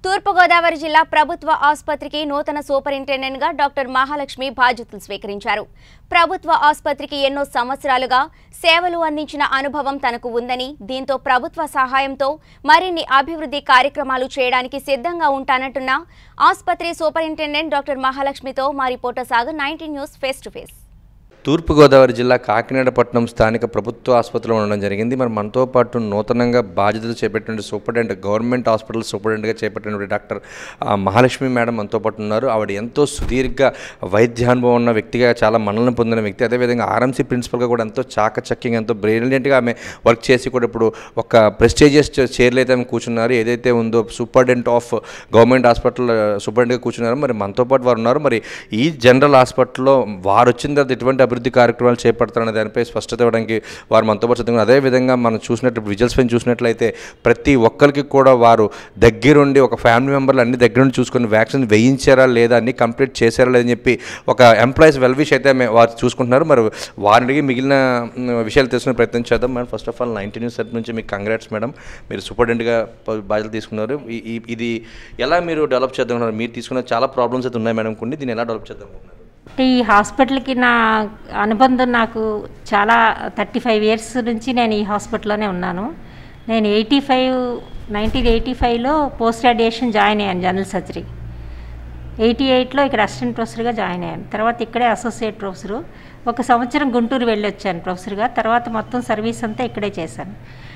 తూర్పుగోదావరి జిల్లా ప్రభుత్వ ఆసుపత్రికి నూతన సూపరింటెండెంట్గా డాక్టర్ మహాలక్ష్మి బాధ్యతలు స్వీకరించారు ప్రభుత్వ ఆసుపత్రికి ఎన్నో సంవత్సరాలుగా సేవలు అందించిన అనుభవం తనకు ఉందని దీంతో ప్రభుత్వ సహాయంతో మరిన్ని అభివృద్ధి కార్యక్రమాలు చేయడానికి సిద్ధంగా ఉంటానంటున్న ఆసుపత్రి సూపరింటెండెంట్ డాక్టర్ మహాలక్ష్మితో మా reporter Sagar nineteen news face to face Thurpu Godavari జిల్లా కాకినాడ పట్టణం స్థానిక ప్రభుత్వ ఆసుపత్రిలో ఉండడం జరిగింది మరి మనతో పాటు నూతనంగా బాధ్యతలు చేపట్టిన సూపరింటెండెంట్ గవర్నమెంట్ హాస్పిటల్ సూపరింటెండెంట్గా చేపట్టిన డాక్టర్ ఆ, మహాలక్ష్మి మేడం మనతో పాటు ఉన్నారు ఆవిడ ఎంతో సుదీర్ఘ వైద్యానుభవం ఉన్న వ్యక్తిగా చాలా మనల్ని పొందిన వ్యక్తి అదేవిధంగా ఆర్ఎంసీ ప్రిన్సిపల్గా కూడా ఎంతో చాకచక్యంగా ఎంతో బ్రిలియంట్గా ఆమె వర్క్ చేసి కూడా ఇప్పుడు ఒక ప్రెస్టేజియస్ చైర్లో అయితే ఆమె కూర్చున్నారు ఏదైతే ఉందో సూపరింటెండెంట్ ఆఫ్ గవర్నమెంట్ హాస్పిటల్ సూపరింటెండెంట్గా కూర్చున్నారు మరి మనతో పాటు వారు ఉన్నారు మరి ఈ జనరల్ హాస్పిటల్లో వారు వచ్చిన తర్వాత ఎటువంటి అభివృద్ధి కార్యక్రమాలు చేపడతారనే దానిపై స్పష్టత ఇవ్వడానికి వారు మనతో పాటు సిద్ధంగా ఉన్నారు. అదేవిధంగా మనం చూసినట్టు విజువల్స్ పైన చూసినట్లయితే ప్రతి ఒక్కరికి కూడా వారు దగ్గరుండి ఒక ఫ్యామిలీ మెంబర్లు అన్ని దగ్గర నుండి చూసుకొని వ్యాక్సిన్ వేయించారా లేదా అన్ని కంప్లీట్ చేశారా లేదని చెప్పి ఒక ఎంప్లాయీస్ వెల్విష్ అయితే మే- వారు చూసుకుంటున్నారు మరి వారిని అడిగి మిగిలిన మ్, విషయాలు తెలుసుకునే ప్రయత్నం చేద్దాం madam first of all ninety news తరపు నుంచి మీకు కంగ్రాట్స్ మేడం మీరు సూపరింటెండెంట్గా ప- బాధ్యతలు తీసుకున్నారు ఈ- ఈ- ఇది ఎలా మీరు డెవలప్ చేద్దాం అనుకుంటున్నారు? మీరు తీసుకున్న చాలా ప్రాబ్లమ్స్ అయితే ఉన్నాయి మేడం కొన్ని దీన్ని ఎలా డెవలప్ చేద్దాం అనుకుంటున్నారు? అంటే ఈ హాస్పిటల్కి నా అనుబంధం నాకు చాలా థర్టీ ఫైవ్ ఇయర్స్ నుంచి నేను ఈ హాస్పిటల్లోనే ఉన్నాను నేను ఎయిటీ ఫైవ్ నైన్టీన్ ఎయిటీ ఫైవ్లో పోస్ట్ గ్రాడ్యుయేషన్ జాయిన్ అయ్యాను జనరల్ సర్జరీ ఎయిటీ ఎయిట్లో ఇక్కడ అసిస్టెంట్ ప్రొఫెసర్గా జాయిన్ అయ్యాను తర్వాత ఇక్కడే అసోసియేట్ ప్రొఫెసరు ఒక సంవత్సరం గుంటూరు వెళ్ళి వచ్చాను ప్రొఫెసర్గా తర్వాత మొత్తం సర్వీస్ అంతా ఇక్కడే చేశాను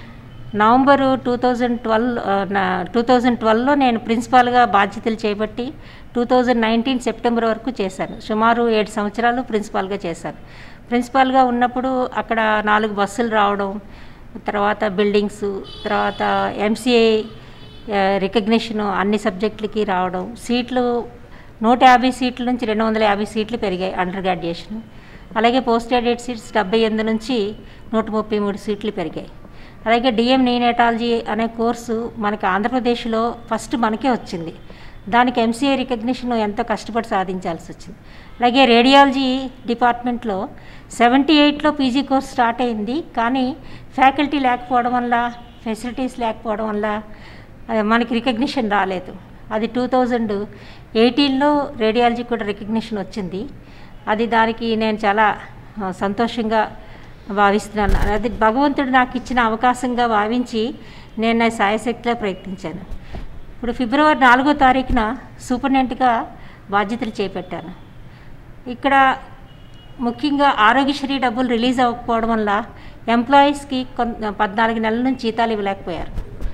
November two thousand twelve two thousand ట్వెల్వ్లో నేను ప్రిన్సిపాల్గా బాధ్యతలు చేపట్టి టూ థౌజండ్ నైన్టీన్ సెప్టెంబర్ వరకు చేశాను సుమారు ఏడు సంవత్సరాలు ప్రిన్సిపాల్గా చేశాను ప్రిన్సిపాల్గా ఉన్నప్పుడు అక్కడ నాలుగు బస్సులు రావడం తర్వాత బిల్డింగ్స్ తర్వాత ఎంసీఏ రికగ్నిషన్ అన్ని సబ్జెక్టులకి రావడం సీట్లు నూట యాభై సీట్ల నుంచి రెండు వందల యాభై సీట్లు పెరిగాయి అండర్ గ్రాడ్యుయేషన్ అలాగే పోస్ట్ గ్రాడ్యుయేట్ సీట్స్ డెబ్బై ఎనిమిది నుంచి నూట ముప్పై మూడు సీట్లు పెరిగాయి అలాగే డిఎం నీనేటాలజీ అనే కోర్సు మనకి ఆంధ్రప్రదేశ్లో ఫస్ట్ మనకే వచ్చింది దానికి ఎంసీఏ రికగ్నిషన్ ఎంతో కష్టపడి సాధించాల్సి వచ్చింది అలాగే రేడియాలజీ డిపార్ట్మెంట్లో సెవెంటీ ఎయిట్లో పీజీ కోర్స్ స్టార్ట్ అయింది కానీ ఫ్యాకల్టీ లేకపోవడం వల్ల ఫెసిలిటీస్ లేకపోవడం వల్ల అది మనకి రికగ్నిషన్ రాలేదు అది టూ థౌజండ్ ఎయిటీన్లో రేడియాలజీ కూడా రికగ్నిషన్ వచ్చింది అది దానికి నేను చాలా ఆ, సంతోషంగా భావిస్తున్నాను అది భగవంతుడు నాకు ఇచ్చిన అవకాశంగా భావించి నేను నా సాయశక్తిలో ప్రయత్నించాను ఇప్పుడు ఫిబ్రవరి నాలుగో తారీఖున సూపరింటెండెంట్గా బాధ్యతలు చేపట్టాను ఇక్కడ ముఖ్యంగా ఆరోగ్యశ్రీ డబ్బులు రిలీజ్ అవ్వకపోవడం వల్ల ఎంప్లాయీస్కి కొంత పద్నాలుగు నెలల నుంచి జీతాలు ఇవ్వలేకపోయారు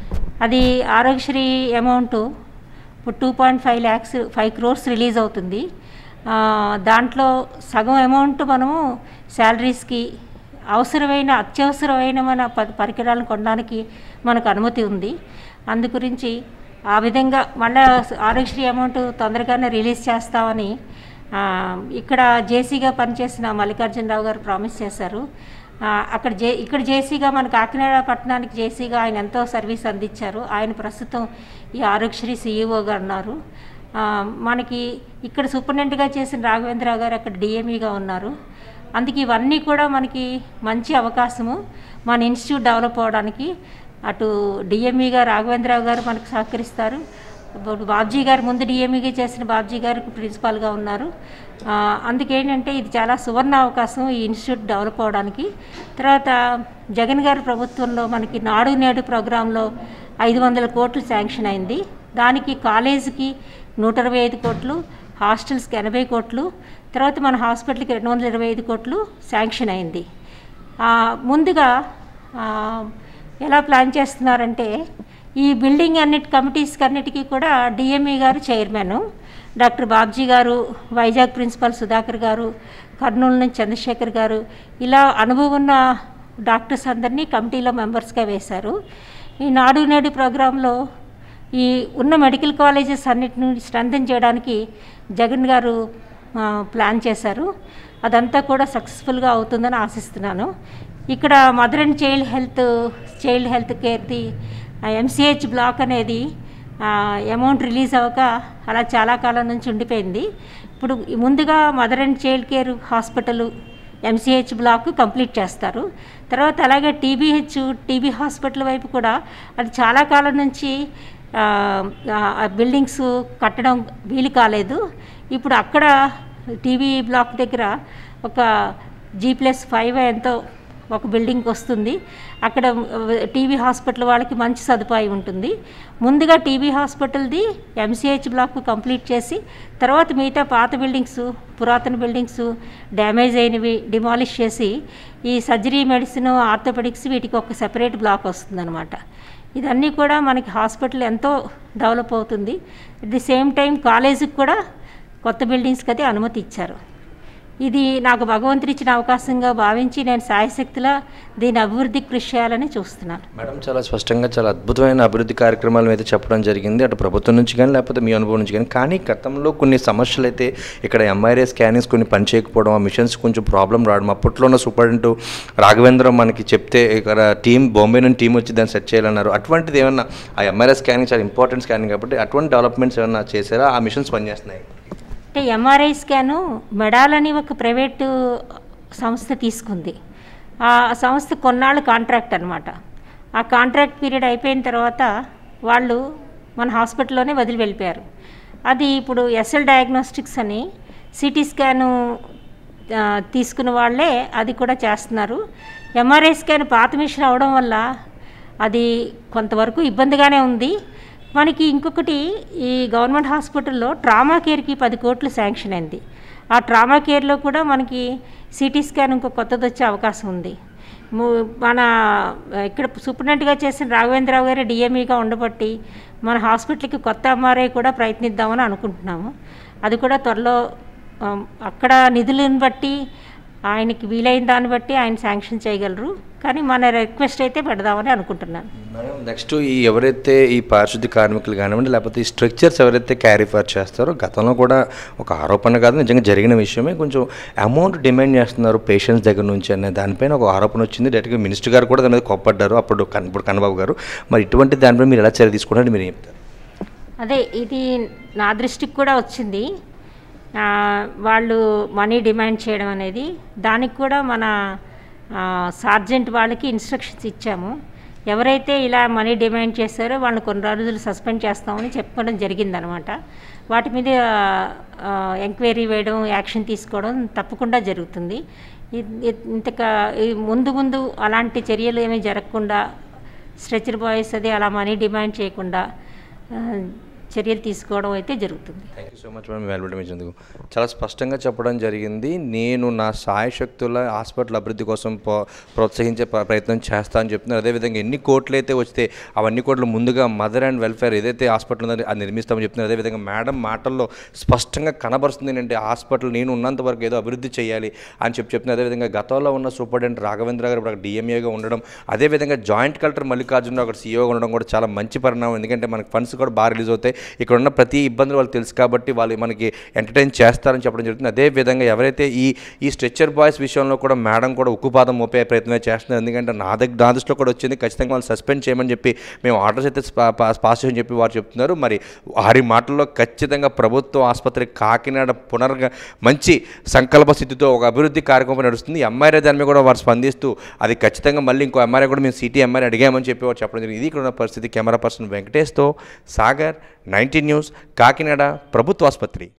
అది ఆరోగ్యశ్రీ అమౌంట్ ఇప్పుడు two point five lakhs five crores release అవుతుంది ఆ, దాంట్లో సగం అమౌంట్ మనము శాలరీస్కి అవసరమైన అత్యవసరమైన మన ప- పరికరాలను కొనడానికి మనకు అనుమతి ఉంది అందు గురించి ఆ విధంగా మళ్ళీ ఆరోగ్యశ్రీ అమౌంట్ తొందరగానే రిలీజ్ చేస్తామని ఆ, ఇక్కడ జేసీగా పనిచేసిన మల్లికార్జునరావు గారు ప్రామిస్ చేశారు ఆ, అక్కడ జే ఇక్కడ జేసీగా మన కాకినాడ పట్టణానికి జేసీగా ఆయన ఎంతో సర్వీస్ అందించారు ఆయన ప్రస్తుతం ఈ ఆరోగ్యశ్రీ సీఈఓగా ఉన్నారు ఆ, మనకి ఇక్కడ సూపరింటెండెంట్గా చేసిన రాఘవేంద్రరావు గారు అక్కడ డిఎంఈగా ఉన్నారు అందుకే ఇవన్నీ కూడా మనకి మంచి అవకాశము మన ఇన్స్టిట్యూట్ డెవలప్ అవ్వడానికి అటు డిఎంఈగా రాఘవేంద్రరావు గారు మనకు సహకరిస్తారు ఇప్పుడు బాబ్జీ గారు ముందు డిఎంఈగా చేసిన బాబ్జీ గారు ప్రిన్సిపాల్గా ఉన్నారు ఆ, అందుకేంటంటే ఇది చాలా సువర్ణ అవకాశం ఈ ఇన్స్టిట్యూట్ డెవలప్ అవ్వడానికి తర్వాత జగన్ గారి ప్రభుత్వంలో మనకి నాడు నేడు ప్రోగ్రాంలో ఐదు వందల కోట్లు శాంక్షన్ అయింది దానికి కాలేజీకి నూట ఇరవై ఐదు కోట్లు హాస్టల్స్కి ఎనభై కోట్లు తర్వాత మన హాస్పిటల్కి రెండు వందల ఇరవై ఐదు కోట్లు శాంక్షన్ అయింది ఆ, ముందుగా ఆ, ఎలా ప్లాన్ చేస్తున్నారంటే ఈ బిల్డింగ్ అన్నిటి కమిటీస్కి అన్నిటికీ కూడా డిఎంఈ గారు చైర్మన్ డాక్టర్ బాబ్జీ గారు వైజాగ్ ప్రిన్సిపల్ సుధాకర్ గారు కర్నూలు నుంచి చంద్రశేఖర్ గారు ఇలా అనుభవం ఉన్న డాక్టర్స్ అందరినీ కమిటీలో మెంబర్స్గా వేశారు ఈ నాడు నేడు ప్రోగ్రాంలో ఈ ఉన్న మెడికల్ కాలేజెస్ అన్నిటిని స్ట్రెంథన్ చేయడానికి జగన్ గారు ఆ, ప్లాన్ చేశారు అదంతా కూడా సక్సెస్ఫుల్గా అవుతుందని ఆశిస్తున్నాను ఇక్కడ mother and child health child health కేర్ది ఎంసీహెచ్ బ్లాక్ అనేది అమౌంట్ రిలీజ్ అవ్వక అలా చాలా కాలం నుంచి ఉండిపోయింది ఇప్పుడు ముందుగా mother and child care hospital MCH block complete చేస్తారు తర్వాత అలాగే టీబీహెచ్ టీబీ హాస్పిటల్ వైపు కూడా అది చాలా కాలం నుంచి ఆ, ఆ బిల్డింగ్స్ కట్టడం వీలు కాలేదు ఇప్పుడు అక్కడ టీవీ బ్లాక్ దగ్గర ఒక జీ ప్లస్ ఫైవ్ ఎంతో ఒక బిల్డింగ్ వస్తుంది అక్కడ టీవీ హాస్పిటల్ వాళ్ళకి మంచి సదుపాయం ఉంటుంది ముందుగా టీవీ హాస్పిటల్ది ఎంసీహెచ్ బ్లాక్ కంప్లీట్ చేసి తర్వాత మిగతా పాత బిల్డింగ్స్ పురాతన బిల్డింగ్స్ డ్యామేజ్ అయినవి డిమాలిష్ చేసి ఈ సర్జరీ మెడిసిన్ ఆర్థోపెడిక్స్ వీటికి ఒక సెపరేట్ బ్లాక్ వస్తుందన్నమాట ఇదన్నీ కూడా మనకి హాస్పిటల్ ఎంతో డెవలప్ అవుతుంది అట్ ది సేమ్ టైం కాలేజీకి కూడా కొత్త బిల్డింగ్స్కి అయితే అనుమతి ఇచ్చారు ఇది నాకు భగవంతుడు ఇచ్చిన అవకాశంగా భావించి నేను సాయశక్తిలో దీని అభివృద్ధికి కృషి చేయాలని చూస్తున్నాను మేడం చాలా స్పష్టంగా చాలా అద్భుతమైన అభివృద్ధి కార్యక్రమాలు అయితే చెప్పడం జరిగింది అటు ప్రభుత్వం నుంచి కానీ లేకపోతే మీ అనుభవం నుంచి కానీ కానీ గతంలో కొన్ని సమస్యలు అయితే ఇక్కడ ఎంఐఆర్ఐ స్కానింగ్స్ కొన్ని పనిచేయకపోవడం ఆ మిషన్స్ కొంచెం ప్రాబ్లం రావడం అప్పట్లో ఉన్న సూపరింటెండెంట్ రాఘవేంద్ర మనకి చెప్తే ఇక్కడ టీం బాంబే నుండి టీం వచ్చి దాన్ని సెట్ చేయాలన్నారు అటువంటిది ఏమన్నా ఆ ఎంఐఆర్ఐ స్కానింగ్ చాలా ఇంపార్టెంట్ స్కానింగ్ కాబట్టి అటువంటి డెవలప్మెంట్స్ ఏమన్నా చేశారా ఆ మిషన్స్ పనిచేస్తున్నాయి అంటే ఎంఆర్ఐ స్కాను మెడాల్ అని ఒక ప్రైవేటు సంస్థ తీసుకుంది ఆ సంస్థ కొన్నాళ్ళు కాంట్రాక్ట్ అనమాట ఆ కాంట్రాక్ట్ పీరియడ్ అయిపోయిన తర్వాత వాళ్ళు మన హాస్పిటల్లోనే వదిలి వెళ్ళిపోయారు అది ఇప్పుడు ఎస్ఎల్ డయాగ్నోస్టిక్స్ అని సిటీ స్కాను ఆ, తీసుకున్న వాళ్ళే అది కూడా చేస్తున్నారు ఎంఆర్ఐ స్కాన్ పాత మిషన్ అవడం వల్ల అది కొంతవరకు ఇబ్బందిగానే ఉంది మనకి ఇంకొకటి ఈ గవర్నమెంట్ హాస్పిటల్లో ట్రామా కేర్కి పది కోట్లు శాంక్షన్ అయింది ఆ ట్రామా కేర్లో కూడా మనకి సిటీ స్కాన్ ఇంకో కొత్తది వచ్చే అవకాశం ఉంది ము- మన ఇక్కడ సూపరింటెండెంట్గా చేసిన రాఘవేంద్రరావు గారు డిఎంఈగా ఉండబట్టి మన హాస్పిటల్కి కొత్త ఎంఆర్ఐ కూడా ప్రయత్నిద్దామని అనుకుంటున్నాము అది కూడా త్వరలో ఆ, అక్కడ నిధులను బట్టి ఆయనకి వీలైన దాన్ని బట్టి ఆయన శాంక్షన్ చేయగలరు కానీ మన రిక్వెస్ట్ అయితే పెడదామని అనుకుంటున్నాను మేడం నెక్స్ట్ ఈ ఎవరైతే ఈ పారిశుద్ధ్య కార్మికులు కానివ్వండి లేకపోతే ఈ స్ట్రక్చర్స్ ఎవరైతే క్యారీ ఫర్ చేస్తారో గతంలో కూడా ఒక ఆరోపణ కాదు నిజంగా జరిగిన విషయమే కొంచెం అమౌంట్ డిమాండ్ చేస్తున్నారు పేషెంట్స్ దగ్గర నుంచి అనే దానిపైన ఒక ఆరోపణ వచ్చింది డైరెక్ట్గా మినిస్టర్ గారు కూడా దాని మీద కోప్పడ్డారు అప్పుడు కన్ ఇప్పుడు కన్నబాబు గారు మరి ఇటువంటి దానిపై మీరు ఎలా చర్య తీసుకుంటారు మీరు ఏం చెప్తారు అదే ఇది నా దృష్టికి కూడా వచ్చింది ఆ, వాళ్ళు మనీ డిమాండ్ చేయడం అనేది దానికి కూడా మన ఆ, సార్జెంట్ వాళ్ళకి ఇన్స్ట్రక్షన్స్ ఇచ్చాము ఎవరైతే ఇలా మనీ డిమాండ్ చేశారో వాళ్ళని కొన్ని రోజులు సస్పెండ్ చేస్తామని చెప్పడం జరిగిందనమాట వాటి మీద ఎంక్వైరీ వేయడం యాక్షన్ తీసుకోవడం తప్పకుండా జరుగుతుంది ఇ- ఇ- ఇంతక ఈ ముందు ముందు అలాంటి చర్యలు ఏమీ జరగకుండా స్ట్రెచర్ బాయ్స్ అది అలా మనీ డిమాండ్ చేయకుండా ఆ, చర్యలు తీసుకోవడం అయితే జరుగుతుంది thank you so much madam valuable ఇచ్చినందుకు చాలా స్పష్టంగా చెప్పడం జరిగింది నేను నా సాయశక్తుల హాస్పిటల్ అభివృద్ధి కోసం ప్రో- ప్రోత్సహించే ప్ర- ప్రయత్నం చేస్తా అని చెప్తున్నారు అదేవిధంగా ఎన్ని కోట్లు అయితే వస్తే అవన్నీ కోట్లు ముందుగా మదర్ అండ్ వెల్ఫేర్ ఏదైతే హాస్పిటల్ ఉందో అది నిర్మిస్తామని చెప్తున్నారు అదేవిధంగా మేడం మాటల్లో స్పష్టంగా కనబరుస్తుంది ఏంటంటే హాస్పిటల్ నేను ఉన్నంత వరకు ఏదో అభివృద్ధి చేయాలి అని చెప్పి చెప్తున్నారు అదేవిధంగా గతంలో ఉన్న సూపరింటెండెంట్ రాఘవేంద్ర గారు ఇప్పుడు డిఎంఏగా ఉండడం అదేవిధంగా జాయింట్ కలెక్టర్ మల్లికార్జున అక్కడ సీఈఓగా ఉండడం కూడా చాలా మంచి పరిణామం ఎందుకంటే మనకి ఫండ్స్ కూడా బాగా రిలీజ్ అవుతాయి ఇక్కడ ఉన్న ప్రతి ఇబ్బందులు వాళ్ళు తెలుసు కాబట్టి వాళ్ళు మనకి ఎంటర్టైన్ చేస్తారని చెప్పడం జరుగుతుంది అదే విధంగా ఎవరైతే ఈ ఈ స్ట్రెచ్చర్ బాయ్స్ విషయంలో కూడా మేడం కూడా ఉక్కుపాదం మోపే ప్రయత్నం చేస్తున్నారు ఎందుకంటే నా దగ్గర నా దృష్టిలో కూడా వచ్చింది ఖచ్చితంగా వాళ్ళు సస్పెండ్ చేయమని చెప్పి మేము ఆర్డర్స్ అయితే స్పా- పా- పాస్ చేయని చెప్పి వారు చెప్తున్నారు మరి వారి మాటల్లో ఖచ్చితంగా ప్రభుత్వ ఆసుపత్రి కాకినాడ పునర్గ మంచి సంకల్ప స్థితితో ఒక అభివృద్ధి కార్యక్రమం నడుస్తుంది ఎంఆర్ఐ దాని మీద కూడా వారు స్పందిస్తూ అది ఖచ్చితంగా మళ్ళీ ఇంకో ఎంఆర్ఐ కూడా మేము సిటీ ఎంఆర్ఐ అడిగామని చెప్పి వారు చెప్పడం జరిగింది ఇది ఇక్కడ ఉన్న పరిస్థితి కెమెరా పర్సన్ వెంకటేష్తో సాగర్ నైన్టీన్ న్యూస్ కాకినాడ ప్రభుత్వ ఆసుపత్రి